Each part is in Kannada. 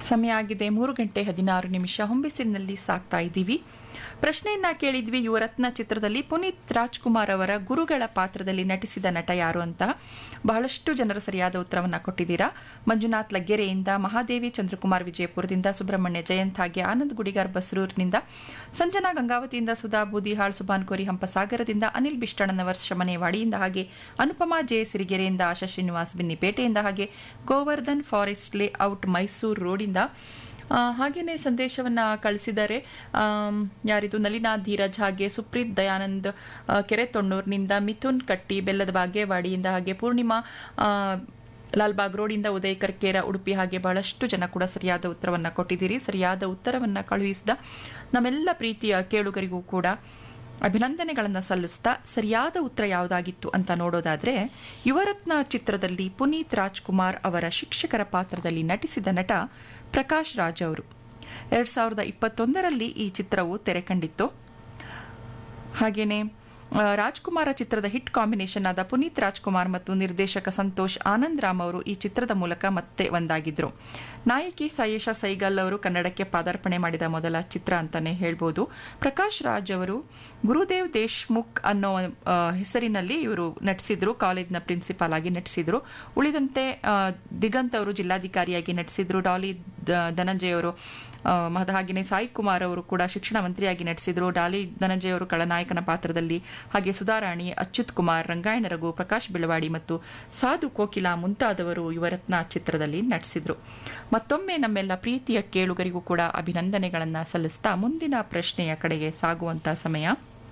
ಸಮಯ ಆಗಿದೆ ಮೂರು ಗಂಟೆ ಹದಿನಾರು ನಿಮಿಷ ಹೊಂಬಿಸಿನಲ್ಲಿ ಸಾಕ್ತಾ ಇದ್ದೀವಿ ಪ್ರಶ್ನೆಯನ್ನ ಕೇಳಿದ್ವಿ ಯುವರತ್ನ ಚಿತ್ರದಲ್ಲಿ ಪುನೀತ್ ರಾಜ್ಕುಮಾರ್ ಅವರ ಗುರುಗಳ ಪಾತ್ರದಲ್ಲಿ ನಟಿಸಿದ ನಟ ಯಾರು ಅಂತ ಬಹಳಷ್ಟು ಜನರು ಸರಿಯಾದ ಉತ್ತರವನ್ನ ಕೊಟ್ಟಿದ್ದೀರಾ ಮಂಜುನಾಥ್ ಲಗ್ಗೆರೆಯಿಂದ ಮಹಾದೇವಿ ಚಂದ್ರಕುಮಾರ್ ವಿಜಯಪುರದಿಂದ ಸುಬ್ರಹ್ಮಣ್ಯ ಜಯಂತ್ ಹಾಗೆ ಆನಂದ್ ಗುಡಿಗಾರ್ ಬಸರೂರಿನಿಂದ ಸಂಜನಾ ಗಂಗಾವತಿಯಿಂದ ಸುಧಾ ಬೂದಿಹಾಳ್ ಸುಬಾನ್ ಕೋರಿ ಹಂಪಸಾಗರದಿಂದ ಅನಿಲ್ ಬಿಷ್ಟಣ್ಣನವರ್ ಶಮನೇವಾಡಿಯಿಂದ ಹಾಗೆ ಅನುಪಮಾ ಜೆ ಸಿರಿಗೆರೆಯಿಂದ ಆಶಾ ಶ್ರೀನಿವಾಸ್ ಬಿನ್ನಿಪೇಟೆಯಿಂದ ಹಾಗೆ Govardhan forest layout Mysuru ರೋಡಿಂದ ಆ, ಹಾಗೇನೇ ಸಂದೇಶವನ್ನ ಕಳಿಸಿದ್ದಾರೆ ಆಮ್, ಯಾರಿದು ನಲಿನಾ ಧೀರಜ್ ಹಾಗೆ ಸುಪ್ರೀತ್ ದಯಾನಂದ್ ಆ, ಕೆರೆ ತೊಣ್ಣೂರಿನಿಂದ ಮಿಥುನ್ ಕಟ್ಟಿ ಬೆಲ್ಲದ ಬಾಗೇವಾಡಿಯಿಂದ ಹಾಗೆ ಪೂರ್ಣಿಮಾ ಆ, ಲಾಲ್ಬಾಗ್ ರೋಡಿಂದ ಉದಯ್ ಕರ್ಕೇರ ಉಡುಪಿ ಹಾಗೆ ಬಹಳಷ್ಟು ಜನ ಕೂಡ ಸರಿಯಾದ ಉತ್ತರವನ್ನ ಕೊಟ್ಟಿದ್ದೀರಿ ಸರಿಯಾದ ಉತ್ತರವನ್ನ ಕಳುಹಿಸಿದ ನಮ್ಮೆಲ್ಲ ಪ್ರೀತಿಯ ಕೇಳುಗರಿಗೂ ಕೂಡ ಅಭಿನಂದನೆಗಳನ್ನು ಸಲ್ಲಿಸ್ತಾ ಸರಿಯಾದ ಉತ್ತರ ಯಾವುದಾಗಿತ್ತು ಅಂತ ನೋಡೋದಾದ್ರೆ ಯುವರತ್ನ ಚಿತ್ರದಲ್ಲಿ ಪುನೀತ್ ರಾಜ್ಕುಮಾರ್ ಅವರ ಶಿಕ್ಷಕರ ಪಾತ್ರದಲ್ಲಿ ನಟಿಸಿದ ನಟ ಪ್ರಕಾಶ್ ರಾಜ್ ಅವರು ಎರಡ್ ಸಾವಿರದ ಇಪ್ಪತ್ತೊಂದರಲ್ಲಿ ಈ ಚಿತ್ರವು ತೆರೆ ಕಂಡಿತ್ತು ಹಾಗೇನೆ ಆ, ರಾಜ್ಕುಮಾರ ಚಿತ್ರದ ಹಿಟ್ ಕಾಂಬಿನೇಷನ್ ಆದ ಪುನೀತ್ ರಾಜ್ಕುಮಾರ್ ಮತ್ತು ನಿರ್ದೇಶಕ ಸಂತೋಷ್ ಆನಂದ್ ರಾಮ್ ಅವರು ಈ ಚಿತ್ರದ ಮೂಲಕ ಮತ್ತೆ ಒಂದಾಗಿದ್ರು ನಾಯಕಿ ಸಯೇಶ ಸೈಗಲ್ ಅವರು ಕನ್ನಡಕ್ಕೆ ಪಾದಾರ್ಪಣೆ ಮಾಡಿದ ಮೊದಲ ಚಿತ್ರ ಅಂತಾನೆ ಹೇಳ್ಬೋದು ಪ್ರಕಾಶ್ ರಾಜ್ ಅವರು ಗುರುದೇವ್ ದೇಶ್ಮುಖ್ ಅನ್ನೋ ಆ, ಹೆಸರಿನಲ್ಲಿ ಇವರು ನಟಿಸಿದ್ರು ಕಾಲೇಜ್ನ ಪ್ರಿನ್ಸಿಪಾಲ್ ಆಗಿ ನಟಿಸಿದ್ರು ಉಳಿದಂತೆ ಆ, ದಿಗಂತ್ ಅವರು ಜಿಲ್ಲಾಧಿಕಾರಿಯಾಗಿ ನಟಿಸಿದ್ರು ಡಾಲಿ ದ- ಧನಂಜಯ್ ಅವರು ಆ, ಮತ್ ಹಾಗೆಯೇ ಸಾಯಿ ಕುಮಾರ್ ಅವರು ಕೂಡ ಶಿಕ್ಷಣ ಮಂತ್ರಿಯಾಗಿ ನಟಿಸಿದ್ರು ಡಾಲಿ ಧನಂಜಯ್ ಅವರು ಖಳನಾಯಕನ ಪಾತ್ರದಲ್ಲಿ ಹಾಗೆ ಸುಧಾರಾಣಿ ಅಚ್ಯುತ್ ಕುಮಾರ್ ರಂಗಾಯಣ ರಘು ಪ್ರಕಾಶ್ ಬೆಳವಾಡಿ ಮತ್ತು ಸಾಧು ಕೋಕಿಲ ಮುಂತಾದವರು ಯುವರತ್ನ ಚಿತ್ರದಲ್ಲಿ ನಟಿಸಿದ್ರು ಮತ್ತೊಮ್ಮೆ ನಮ್ಮೆಲ್ಲ ಪ್ರೀತಿಯ ಕೇಳುಗರಿಗೂ ಕೂಡ ಅಭಿನಂದನೆಗಳನ್ನ ಸಲ್ಲಿಸ್ತಾ ಮುಂದಿನ ಪ್ರಶ್ನೆಯ ಕಡೆಗೆ ಸಾಗುವಂತ ಸಮಯ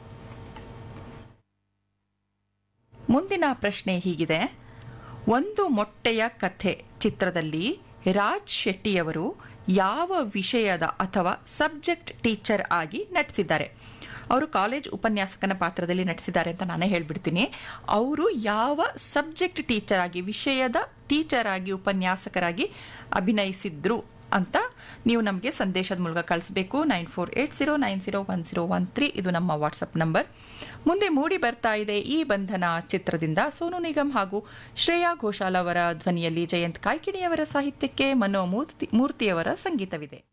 ಮುಂದಿನ ಪ್ರಶ್ನೆ ಹೀಗಿದೆ ಒಂದು ಮೊಟ್ಟೆಯ ಕಥೆ ಚಿತ್ರದಲ್ಲಿ ರಾಜ್ ಶೆಟ್ಟಿಯವರು ಯಾವ ವಿಷಯದ ಅಥವಾ ಸಬ್ಜೆಕ್ಟ್ ಟೀಚರ್ ಆಗಿ ನಟಿಸಿದ್ದಾರೆ ಅವರು ಕಾಲೇಜ್ ಉಪನ್ಯಾಸಕನ ಪಾತ್ರದಲ್ಲಿ ನಟಿಸಿದ್ದಾರೆ ಅಂತ ನಾನೇ ಹೇಳ್ಬಿಡ್ತೀನಿ ಅವರು ಯಾವ ಸಬ್ಜೆಕ್ಟ್ ಟೀಚರ್ ಆಗಿ ವಿಷಯದ ಟೀಚರ್ ಆಗಿ ಉಪನ್ಯಾಸಕರಾಗಿ ಅಭಿನಯಿಸಿದ್ರು ಅಂತ ನೀವು ನಮಗೆ ಸಂದೇಶದ ಮೂಲಕ ಕಳಿಸ್ಬೇಕು nine four eight zero nine zero one zero one three ಇದು ನಮ್ಮ ವಾಟ್ಸಪ್ ನಂಬರ್ ಮುಂದೆ ಮೂಡಿ ಬರ್ತಾ ಇದೆ ಈ ಬಂಧನ ಚಿತ್ರದಿಂದ ಸೋನು ನಿಗಮ್ ಹಾಗೂ ಶ್ರೇಯಾ ಘೋಷಾಲ್ ಅವರ ಧ್ವನಿಯಲ್ಲಿ ಜಯಂತ್ ಕಾಯ್ಕಿಣಿಯವರ ಸಾಹಿತ್ಯಕ್ಕೆ ಮನೋ ಮೂರ್ತಿ ಮೂರ್ತಿಯವರ ಸಂಗೀತವಿದೆ